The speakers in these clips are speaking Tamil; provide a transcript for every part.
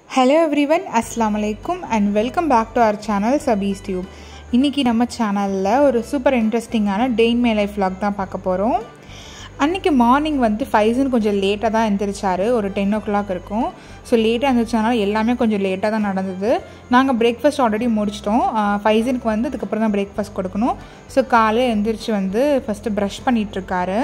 ஹலோ எவ்ரிவன் அஸ்லாம் வலைக்கும் and welcome back to our channel Sabees tube இன்றைக்கி நம்ம சேனலில் ஒரு சூப்பர் இன்ட்ரெஸ்டிங்கான டெயின் மே லைஃப் vlog தான் பார்க்க போகிறோம் அன்றைக்கி மார்னிங் வந்து ஃபைசன் கொஞ்சம் லேட்டாக தான் எந்திரிச்சாரு ஒரு டென் ஓ கிளாக் இருக்கும் ஸோ லேட்டாக எந்திரிச்சனால எல்லாமே கொஞ்சம் லேட்டாக தான் நடந்தது நாங்கள் பிரேக்ஃபாஸ்ட் ஆல்ரெடி முடிச்சிட்டோம் ஃபைசனுக்கு வந்து அதுக்கப்புறம் தான் பிரேக்ஃபாஸ்ட் கொடுக்கணும் ஸோ காலையில் எந்திரிச்சு வந்து ஃபஸ்ட்டு ப்ரஷ் பண்ணிகிட்ருக்காரு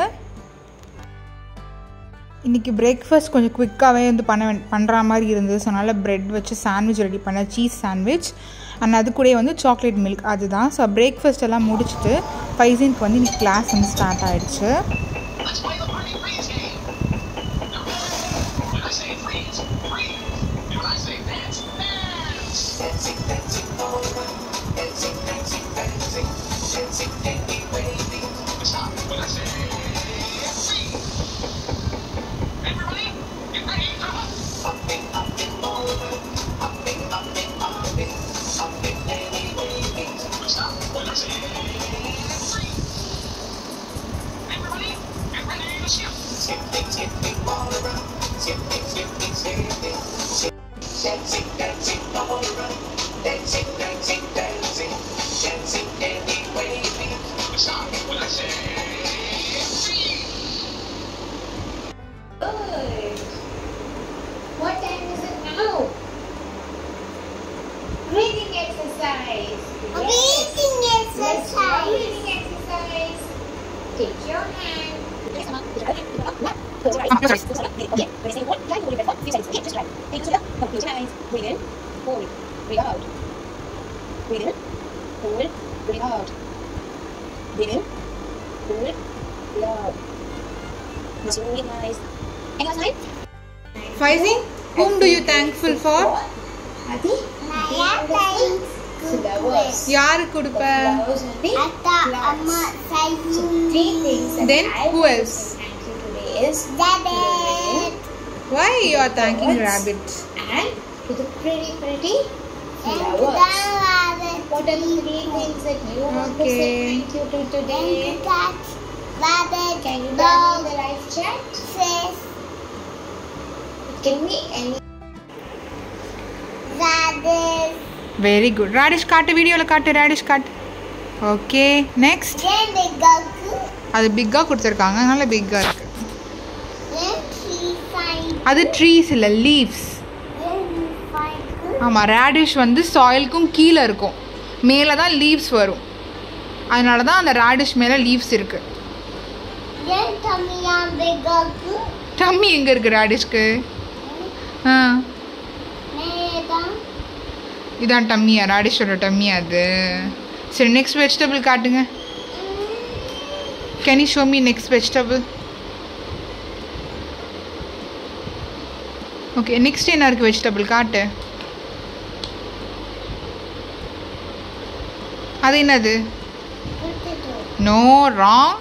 இன்றைக்கி பிரேக்ஃபாஸ்ட் கொஞ்சம் குவிக்காகவே வந்து பண்ண வே- பண்ணுற மாதிரி இருந்தது ஸோ அதனால் ப்ரெட் வச்சு சாண்ட்விச் ரெடி பண்ண சீஸ் சாண்ட்விச் அண்ட் அது கூடயே வந்து சாக்லேட் மில்க் அதுதான் ஸோ பிரேக்ஃபாஸ்ட் எல்லாம் முடிச்சுட்டு ஃபைசின்க்கு வந்து இன்னைக்கு கிளாஸ் வந்து ஸ்டார்ட் ஆயிடுச்சு Let's play the party freeze game. Now ready? When I say freeze, freeze. And when I say dance, dance. Dancing, dancing all around. Dancing, dancing, dancing. Dancing any way we Stop when I say freeze. Everybody, get ready to hop. Hopping, hopping all around. Hopping, hopping, hopping. Hopping any way we Stop when I say freeze. Everybody, get ready to skip. Skipping, skipping all around. Skipping, skipping, skipping. Skip. Dancing, dancing all around. Dancing, dancing, dancing. Dancing any way we Stop when I say freeze. Good. What time is it now? Breathing exercise. Breathing Let's do exercise. breathing exercise. Take your hand. Breathe in, hold, breathe out. Breathe in, hold, breathe out. Breathe in, hold, breathe out. Must really nice. Any last time? ஃபைசின் whom do you thankful for Adi? Maya thanks Flowers. யாருக்கு கொடுப்ப Flowers will be Atta Amma So three things that Then I who want else? to thank you today is Rabbit why you are thanking Flowers. rabbits and to the pretty pretty and flowers. Rabbit. What are the three things that you want to say Okay. thank you to Then today? cat, rabbit, Can you tell me dog, the live chat? fish, Give me any rabbit. Very good radish காட்டு வீடியோவில் காட்டு ராடிஷ் காட்டு okay next Then the Goku. அது பிக்காக கொடுத்துருக்காங்க அதனால பிக்காக இருக்குது Then he find. அது ட்ரீஸ் இல்லை leaves Then he find good. ஆமாம் ரேடிஷ் வந்து சாயிலுக்கும் கீழே இருக்கும் மேலே தான் லீவ்ஸ் வரும் அதனால தான் அந்த ரேடிஷ் மேலே லீவ்ஸ் இருக்குது Then tummy on the Goku. Tummy எங்கே இருக்குது ரேடிஷ்க்கு ஆ Then இதான் டம்மியா ரேடிஷோட டம்மியா அது சரி நெக்ஸ்ட் வெஜிடபிள் காட்டுங்க can you show me next vegetable okay next என்ன இருக்குது வெஜிடபிள் காட்டு அது என்னது potato. No wrong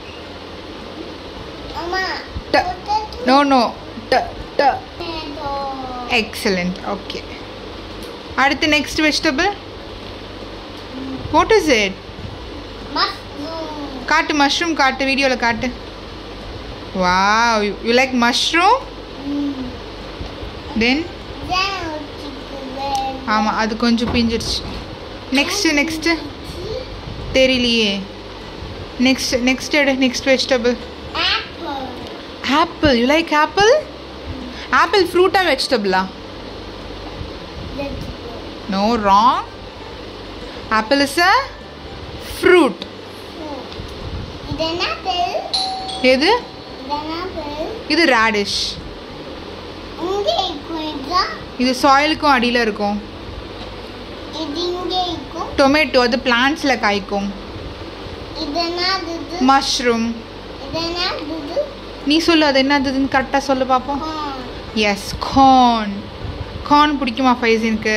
Amma. Ta- Potato. No no ட ட Tomato. எக்ஸலண்ட் ஓகே அடுத்து next vegetable what is it Mushroom. காட்டு மஷ்ரூம் காட்டு வீடியோவில் காட்டு wow you like mushroom Mm. Then Then chicken. ஆமாம் அது கொஞ்சம் பிஞ்சிருச்சு நெக்ஸ்ட்டு நெக்ஸ்ட்டு தெரியலையே நெக்ஸ்ட் நெக்ஸ்ட் எடு next vegetable Apple. Apple you like apple apple ஃப்ரூட்டா வெஜிடபிளா Vegetable. No wrong apple is a fruit Fruit. இது என்ன apple? எது இது என்ன apple? இது ரேடிஷ் இங்கே இருக்கும் இதுதான். இது சாயிலுக்கும் அடியில் இருக்கும் இது இங்கே இருக்கும். டொமேட்டோ அது பிளான்ட்ஸில் காய்க்கும் இது என்னது இது? மஷ்ரூம் இது என்னது இது? நீ சொல்லு அது என்னதுன்னு கரெக்டாக சொல்லு பார்ப்போம் Corn. எஸ் கார்ன் கார்ன் பிடிக்குமா ஃபைசினுக்கு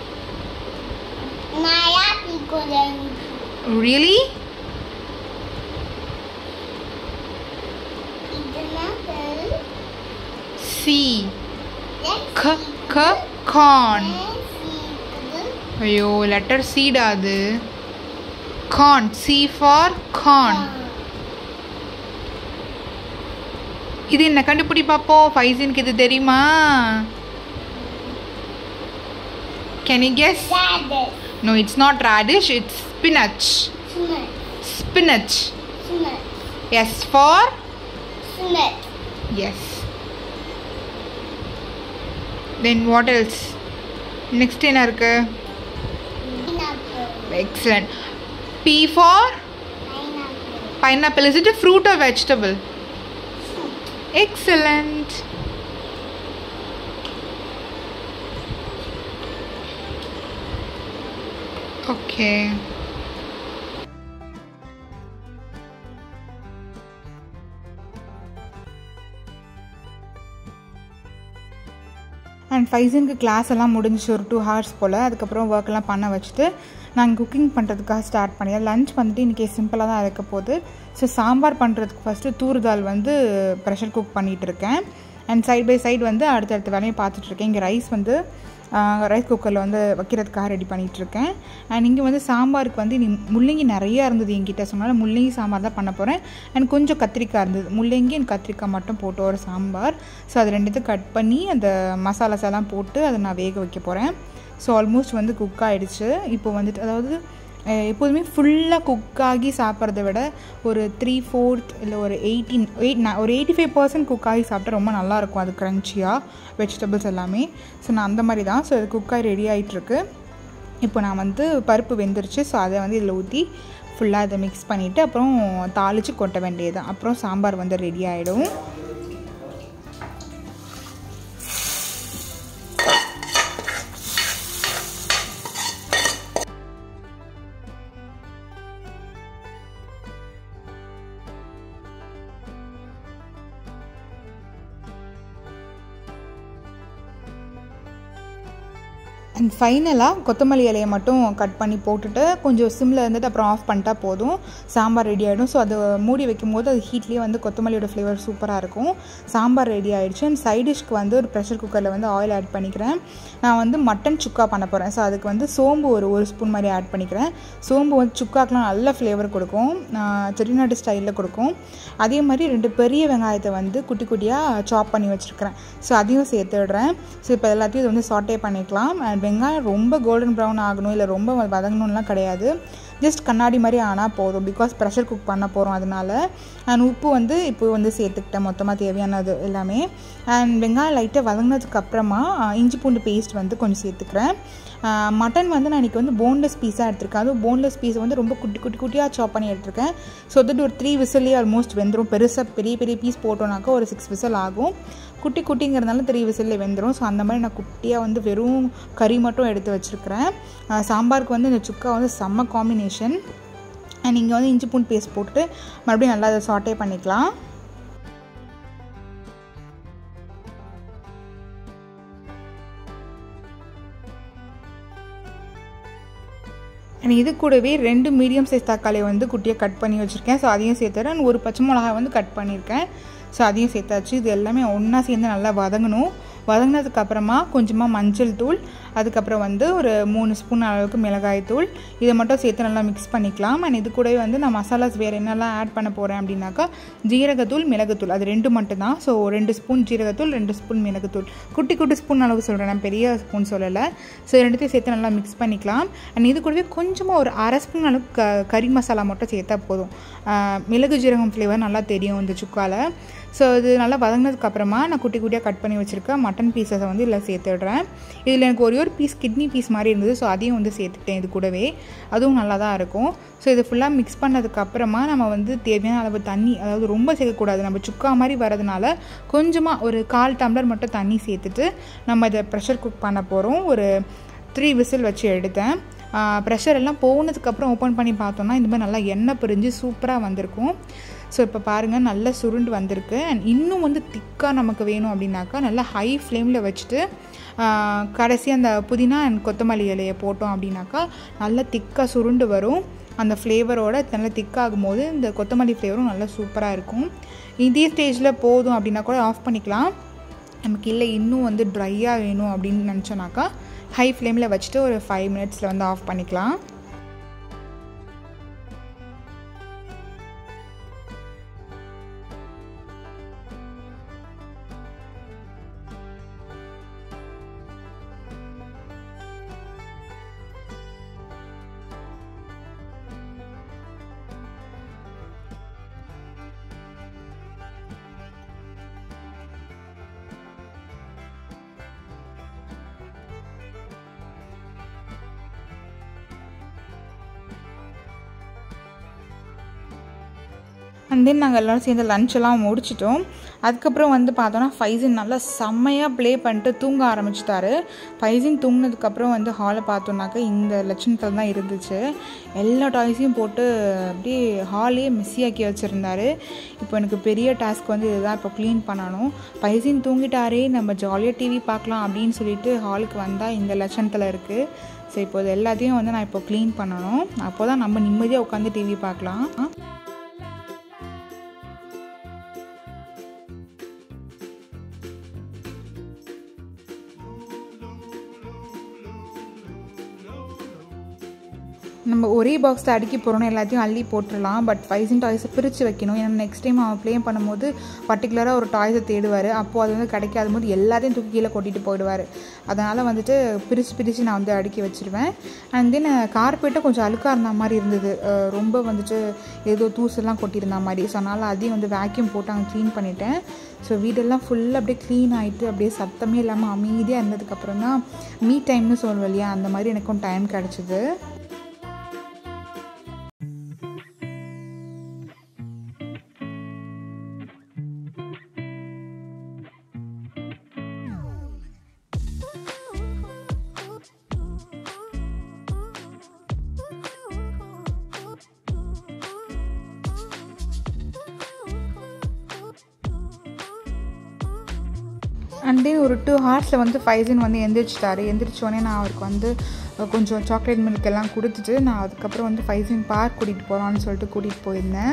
நிறையா பிடிக்கும் எனக்கு. ரியலி இது என்ன apple? சி Let's க see. க கார்ன் Let's see இருக்குது. ஐயோ லெட்டர் சீடா அது கார்ன் சி ஃபார் கார்ன் இது என்ன கண்டுபிடி பார்ப்போம் ஃபைசினுக்கு இது தெரியுமா Can you guess? Radish. No, it's not radish, it's spinach. Snake. Spinach. Snake. Yes, for? Snake. Yes. Then what else? Next என்ன இருக்கு Pineapple. Excellent. P for? Pineapple. Pineapple. Is it a fruit or vegetable? Excellent. Okay. And ஃபைசனுக்கு கிளாஸ் எல்லாம் முடிஞ்சிச்சு ஒரு டூ ஹவர்ஸ் போல் அதுக்கப்புறம் ஒர்க்கெல்லாம் பண்ண வச்சுட்டு நாங்கள் குக்கிங் பண்ணுறதுக்காக ஸ்டார்ட் பண்ணிடுறோம் லஞ்ச் வந்துட்டு இன்றைக்கி சிம்பிளாக தான் இருக்க போகுது ஸோ சாம்பார் பண்ணுறதுக்கு ஃபஸ்ட்டு தூர் தால் வந்து ப்ரெஷர் குக் பண்ணிகிட்டு இருக்கேன் அண்ட் சைட் பை சைடு வந்து அடுத்தடுத்த வேலையை பார்த்துட்ருக்கேன் இங்கே ரைஸ் வந்து ரைஸ் குக்கரில் வந்து வைக்கிறதுக்காக ரெடி பண்ணிகிட்ருக்கேன் அண்ட் இங்கே வந்து சாம்பாருக்கு வந்து இனி முள்ளங்கி நிறையா இருந்தது என்கிட்ட சொன்னாலும் முள்ளங்கி சாம்பார் தான் பண்ண போகிறேன் அண்ட் கொஞ்சம் கத்திரிக்காய் இருந்தது முள்ளங்கி அண்ட் கத்திரிக்காய் மட்டும் போட்டு ஒரு சாம்பார் ஸோ அது ரெண்டுத்தையும் கட் பண்ணி அந்த மசாலாஸ் எல்லாம் போட்டு அதை நான் வேக வைக்க போகிறேன் ஸோ ஆல்மோஸ்ட் வந்து குக் ஆகிடுச்சு இப்போ வந்துட்டு அதாவது அஹ், எப்போதுமே ஃபுல்லாக குக் ஆகி சாப்பிட்றத விட ஒரு த்ரீ ஃபோர்த் இல்லை ஒரு எயிட்டீன் எயிட் ஒரு எயிட்டி ஃபைவ் பர்சன்ட் குக் ஆகி சாப்பிட்டா ரொம்ப நல்லாயிருக்கும் அது க்ரன்ச்சியாக வெஜிடபிள்ஸ் எல்லாமே ஸோ நான் அந்த மாதிரி தான் ஸோ அது குக் ஆகி ரெடி ஆகிட்டுருக்கு இப்போ நான் வந்து பருப்பு வெந்துருச்சு ஸோ அதை வந்து இதில் ஊற்றி ஃபுல்லாக இதை மிக்ஸ் பண்ணிவிட்டு அப்புறம் தாளித்து கொட்ட வேண்டியது அப்புறம் சாம்பார் வந்து ரெடி ஆகிடும் அண்ட் ஃபைனலாக கொத்தமல்லி இலையை மட்டும் கட் பண்ணி போட்டுட்டு கொஞ்சம் சிம்மில் இருந்துட்டு அப்புறம் ஆஃப் பண்ணிட்டா போதும் சாம்பார் ரெடி ஆகிடும் ஸோ அது மூடி வைக்கும் போது அது ஹீட்லேயே வந்து கொத்தமல்லியோட ஃப்ளேவர் சூப்பராக இருக்கும் சாம்பார் ரெடி ஆகிடுச்சு அண்ட் சைட் டிஷ்க்கு வந்து ஒரு ப்ரெஷர் குக்கரில் வந்து ஆயில் ஆட் பண்ணிக்கிறேன் நான் வந்து மட்டன் சுக்கா பண்ண போகிறேன் ஸோ அதுக்கு வந்து சோம்பு ஒரு ஒரு ஸ்பூன் மாதிரி ஆட் பண்ணிக்கிறேன் சோம்பு வந்து சுக்காக்கெலாம் நல்ல ஃப்ளேவர் கொடுக்கும் ஆஹ் செட்டிநாடு ஸ்டைலில் கொடுக்கும் அதே மாதிரி ரெண்டு பெரிய வெங்காயத்தை வந்து குட்டி குட்டியாக சாப் பண்ணி வச்சுருக்கிறேன் ஸோ அதையும் சேர்த்து விடுறேன் ஸோ இப்போ எல்லாத்தையும் இது வந்து சாட்டே பண்ணிக்கலாம் அண்ட் வெங்காயம் ரொம்ப கோல்டன் ப்ரௌன் ஆகணும் இல்லை ரொம்ப வதங்கணும்லாம் கிடையாது ஜஸ்ட் கண்ணாடி மாதிரி ஆனால் போதும் பிகாஸ் ப்ரெஷர் குக் பண்ண போகிறோம் அதனால அண்ட் உப்பு வந்து இப்போ வந்து சேர்த்துக்கிட்டேன் மொத்தமாக தேவையானது எல்லாமே அண்ட் வெங்காயம் லைட்டாக வதங்கினதுக்கு அப்புறமா ஆஹ், இஞ்சி பூண்டு பேஸ்ட் வந்து கொஞ்சம் சேர்த்துக்கிறேன் மட்டன் வந்து நான் இன்றைக்கி வந்து போன்லெஸ் பீஸாக எடுத்திருக்கேன் அதுவும் போன்லெஸ் பீஸ் வந்து ரொம்ப குட்டி குட்டி குட்டியாக சாப் பண்ணி எடுத்திருக்கேன் ஸோ தட் ஒரு த்ரீ விசிலே ஆல்மோஸ்ட் வெந்துடும் பெருசாக பெரிய பெரிய பீஸ் போட்டோம்னாக்கா ஒரு சிக்ஸ் விசில் ஆகும் குட்டி குட்டிங்கிறதுனால த்ரீ விசிலில் வெந்துடும் ஸோ அந்த மாதிரி நான் குட்டியாக வந்து வெறும் கறி மட்டும் எடுத்து வச்சுருக்கிறேன் சாம்பாருக்கு வந்து இந்த சுக்கா வந்து செம்ம காம்பினேஷன் அண்ட் இங்கே வந்து இஞ்சி பூண்டு பேஸ்ட் போட்டு மறுபடியும் நல்லா அதை சாட்டே பண்ணிக்கலாம் அண்ட் இது கூடவே ரெண்டு மீடியம் சைஸ் தக்காளியை வந்து குட்டியாக கட் பண்ணி வச்சுருக்கேன் ஸோ அதையும் சேர்த்துறேன் அண்ட் ஒரு பச்சை மிளகாய் வந்து கட் பண்ணியிருக்கேன் ஸோ அதையும் சேர்த்தாச்சு இது எல்லாமே ஒன்றா சேர்ந்து நல்லா வதங்கணும் வதங்கினதுக்கு அப்புறமா கொஞ்சமாக மஞ்சள் தூள் அதுக்கப்புறம் வந்து ஒரு மூணு ஸ்பூன் அளவுக்கு மிளகாய் தூள் இதை மட்டும் சேர்த்து நல்லா மிக்ஸ் பண்ணிக்கலாம் அண்ட் இது கூடவே வந்து நான் மசாலாஸ் வேறு என்னெல்லாம் ஆட் பண்ண போகிறேன் அப்படின்னாக்கா ஜீரகத்தூள் மிளகுத்தூள் அது ரெண்டு மட்டும்தான் ஸோ ரெண்டு ஸ்பூன் ஜீரகத்தூள் ரெண்டு ஸ்பூன் மிளகுத்தூள் குட்டி குட்டி ஸ்பூன் அளவு சொல்கிறேன் நான் பெரிய ஸ்பூன் சொல்லலை ஸோ ரெண்டுத்தையும் சேர்த்து நல்லா மிக்ஸ் பண்ணிக்கலாம் அண்ட் இது கூடவே கொஞ்சமாக ஒரு அரை ஸ்பூன் அளவுக்கு க கறி மசாலா மட்டும் சேர்த்தா போதும் ஆஹ் மிளகு ஜீரகம் ஃப்ளேவர் நல்லா தெரியும் இந்த சுக்கால ஸோ இது நல்லா வதங்கினதுக்கு அப்புறமா நான் குட்டி குட்டியாக கட் பண்ணி வச்சுருக்கேன் மட்டன் பீஸஸை வந்து இதில் சேர்த்துடுறேன் இதில் எனக்கு ஒரே ஒரு பீஸ் கிட்னி பீஸ் மாதிரி இருந்தது ஸோ அதையும் வந்து சேர்த்துட்டேன் இது கூடவே அதுவும் நல்லா தான் இருக்கும் ஸோ இது ஃபுல்லாக மிக்ஸ் பண்ணதுக்கு அப்புறமா நம்ம வந்து தேவையான அளவு தண்ணி அதாவது ரொம்ப சேர்க்கக்கூடாது நம்ம சுக்கா மாதிரி வரதுனால கொஞ்சமாக ஒரு கால் டம்ளர் மட்டும் தண்ணி சேர்த்துட்டு நம்ம இதை ப்ரெஷர் குக் பண்ண போகிறோம் ஒரு த்ரீ விசில் வச்சு எடுத்தேன் ப்ரெஷர் எல்லாம் போனதுக்கப்புறம் ஓப்பன் பண்ணி பார்த்தோம்னா இந்த மாதிரி நல்லா எண்ணெய் பிரிஞ்சு சூப்பராக வந்திருக்கும் ஸோ இப்போ பாருங்கள் நல்லா சுருண்டு வந்திருக்கு அண்ட் இன்னும் வந்து திக்காக நமக்கு வேணும் அப்படின்னாக்கா நல்லா ஹை ஃப்ளேமில் வச்சுட்டு கடைசி அந்த புதினா அண்ட் கொத்தமல்லி இலையை போட்டோம் அப்படின்னாக்கா நல்லா திக்காக சுருண்டு வரும் அந்த ஃப்ளேவரோட நல்லா திக்காகும் போது இந்த கொத்தமல்லி ஃப்ளேவரும் நல்லா சூப்பராக இருக்கும் இதே ஸ்டேஜில் போதும் அப்படின்னா கூட ஆஃப் பண்ணிக்கலாம் நமக்கு இல்லை இன்னும் வந்து ட்ரையாக வேணும் அப்படின்னு நினச்சோன்னாக்கா ஹை ஃப்ளேமில் வச்சுட்டு ஒரு ஃபைவ் மினிட்ஸில் வந்து ஆஃப் பண்ணிக்கலாம் அண்ட் தென் நாங்கள் எல்லோரும் சேர்ந்து லஞ்ச் எல்லாம் முடிச்சிட்டோம் அதுக்கப்புறம் வந்து பார்த்தோன்னா ஃபைசின் நல்லா செம்மையாக ப்ளே பண்ணிட்டு தூங்க ஆரம்பிச்சிட்டாரு ஃபைசின் தூங்கினதுக்கப்புறம் வந்து ஹாலை பார்த்தோன்னாக்க இந்த லட்சணத்தில் தான் இருந்துச்சு எல்லா டாய்ஸையும் போட்டு அப்படியே ஹாலே மெஸ்ஸியாக்கி வச்சுருந்தாரு இப்போ எனக்கு பெரிய டாஸ்க் வந்து இதுதான் இப்போ க்ளீன் பண்ணணும் பைசின் தூங்கிட்டாரே நம்ம ஜாலியாக டிவி பார்க்கலாம் அப்படின்னு சொல்லிட்டு ஹாலுக்கு வந்தால் இந்த லட்சணத்தில் இருக்குது ஸோ இப்போ இது எல்லாத்தையும் வந்து நான் இப்போ க்ளீன் பண்ணணும் அப்போ தான் நம்ம நிம்மதியாக உட்காந்து டிவி பார்க்கலாம் நம்ம ஒரே பாக்ஸில் அடுக்கி போகிறோன்னு எல்லாத்தையும் அள்ளி போட்டுடலாம் பட் ஃபைசின் டாய்ஸை பிரித்து வைக்கணும் ஏன்னா நெக்ஸ்ட் டைம் அவன் ப்ளே பண்ணும்போது பர்டிகுலராக ஒரு டாய்ஸை தேடுவார் அப்போது அது வந்து கிடைக்காத போது எல்லாத்தையும் தூக்கி கீழே கொட்டிட்டு போயிடுவார் அதனால் வந்துட்டு பிரித்து பிரித்து நான் வந்து அடுக்கி வச்சுருவேன் அண்ட் தென் கார்பெட்டும் கொஞ்சம் அழுக்காக இருந்த மாதிரி இருந்தது அஹ் ரொம்ப வந்துட்டு ஏதோ தூசெல்லாம் கொட்டியிருந்த மாதிரி ஸோ அதனால் அதையும் வந்து வேக்யூம் போட்டு அங்கே க்ளீன் பண்ணிட்டேன் ஸோ வீடெல்லாம் ஃபுல்லாக அப்படியே க்ளீன் ஆகிட்டு அப்படியே சத்தமே இல்லாமல் அமைதியாக இருந்ததுக்கப்புறம் தான் மீ டைம்னு சொல்லுவோம் இல்லையா அந்த மாதிரி எனக்கும் டைம் கிடச்சிது அண்ட் தென் ஒரு டூ ஹார்ஸில் வந்து ஃபைசின் வந்து எந்திரிச்சிட்டாரு எந்திரிச்சோடனே நான் அவருக்கு வந்து அஹ், கொஞ்சம் சாக்லேட் மில்க் எல்லாம் கொடுத்துட்டு நான் அதுக்கப்புறம் வந்து ஃபைசின் பார்க் கூட்டிகிட்டு போகலான்னு சொல்லிட்டு கூட்டிகிட்டு போயிருந்தேன்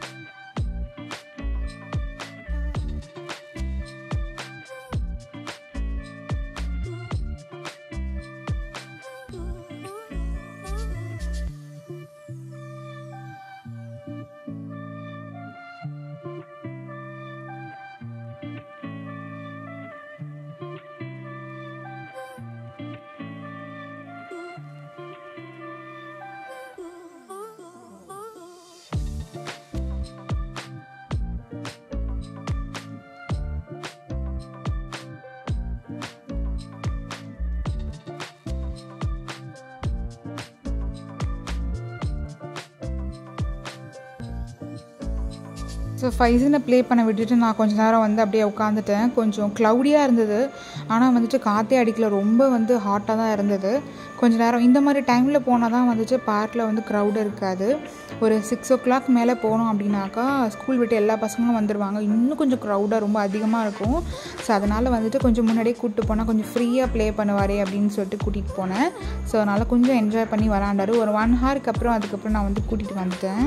ஸோ ஃபைசினை ப்ளே பண்ண விட்டுட்டு நான் கொஞ்ச நேரம் வந்து அப்படியே உட்காந்துட்டேன் கொஞ்சம் க்ளவுடியாக இருந்தது ஆனால் வந்துட்டு காற்றே அடிக்கல ரொம்ப வந்து ஹாட்டாக தான் இருந்தது கொஞ்ச நேரம் இந்த மாதிரி டைமில் போனால் தான் வந்துட்டு பார்க்கில் வந்து க்ரௌடு இருக்காது ஒரு சிக்ஸ் ஓ கிளாக் மேலே போனோம் அப்படின்னாக்கா ஸ்கூல் விட்டு எல்லா பசங்களும் வந்துடுவாங்க இன்னும் கொஞ்சம் க்ரௌடாக ரொம்ப அதிகமாக இருக்கும் ஸோ அதனால் வந்துட்டு கொஞ்சம் முன்னாடியே கூப்பிட்டு போனால் கொஞ்சம் ஃப்ரீயாக ப்ளே பண்ணுவாரே அப்படின்னு சொல்லிட்டு கூட்டிகிட்டு போனேன் ஸோ அதனால் கொஞ்சம் என்ஜாய் பண்ணி விளாண்டாரு ஒரு ஒன் ஹவருக்கு அப்புறம் அதுக்கப்புறம் நான் வந்து கூட்டிகிட்டு வந்துட்டேன்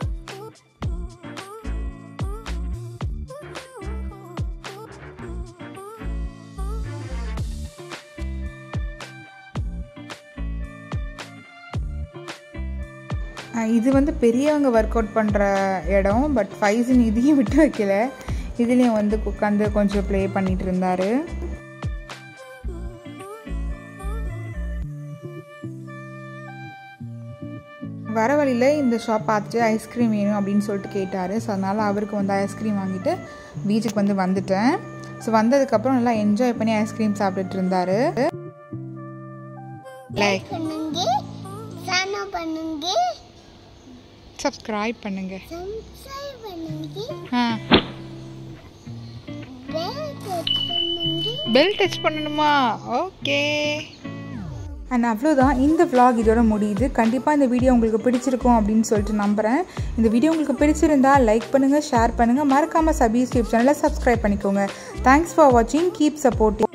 அஹ் இது வந்து பெரியவங்க ஒர்க் அவுட் பண்ணுற இடம் பட் ஃபைசின் இதையும் விட்டு வைக்கல இதுலேயும் வந்து உட்காந்து கொஞ்சம் ப்ளே பண்ணிட்டு இருந்தார் வர வழியில் இந்த ஷாப் பார்த்துட்டு ஐஸ்கிரீம் வேணும் அப்படின்னு சொல்லிட்டு கேட்டார் ஸோ அதனால் அவருக்கு வந்து ஐஸ்கிரீம் வாங்கிட்டு பீச்சுக்கு வந்து வந்துட்டேன் ஸோ வந்ததுக்கப்புறம் நல்லா என்ஜாய் பண்ணி ஐஸ்கிரீம் சாப்பிட்டுட்டு இருந்தார் லைக் பண்ணுங்க சனா பண்ணுங்க சப்ஸ்கிரைப் பண்ணுங்க சப்ஸ்கிரைப் பண்ணுங்க ஆ பெல் டச் பண்ணுங்க பெல் டச் பண்ணணுமா ஓகே அண்ட் அவ்வளோதான் இந்த vlog இதோட முடியுது கண்டிப்பாக இந்த வீடியோ உங்களுக்கு பிடிச்சிருக்கும் அப்படின்னு சொல்லிட்டு நம்புகிறேன் இந்த வீடியோ உங்களுக்கு பிடிச்சிருந்தா லைக் பண்ணுங்கள் ஷேர் பண்ணுங்கள் மறக்காமல் சபீஸ் யூடியூப் சேனலை சப்ஸ்கிரைப் பண்ணிக்கோங்க தேங்க்ஸ் ஃபார் வாட்சிங் கீப் சப்போர்ட்டிங்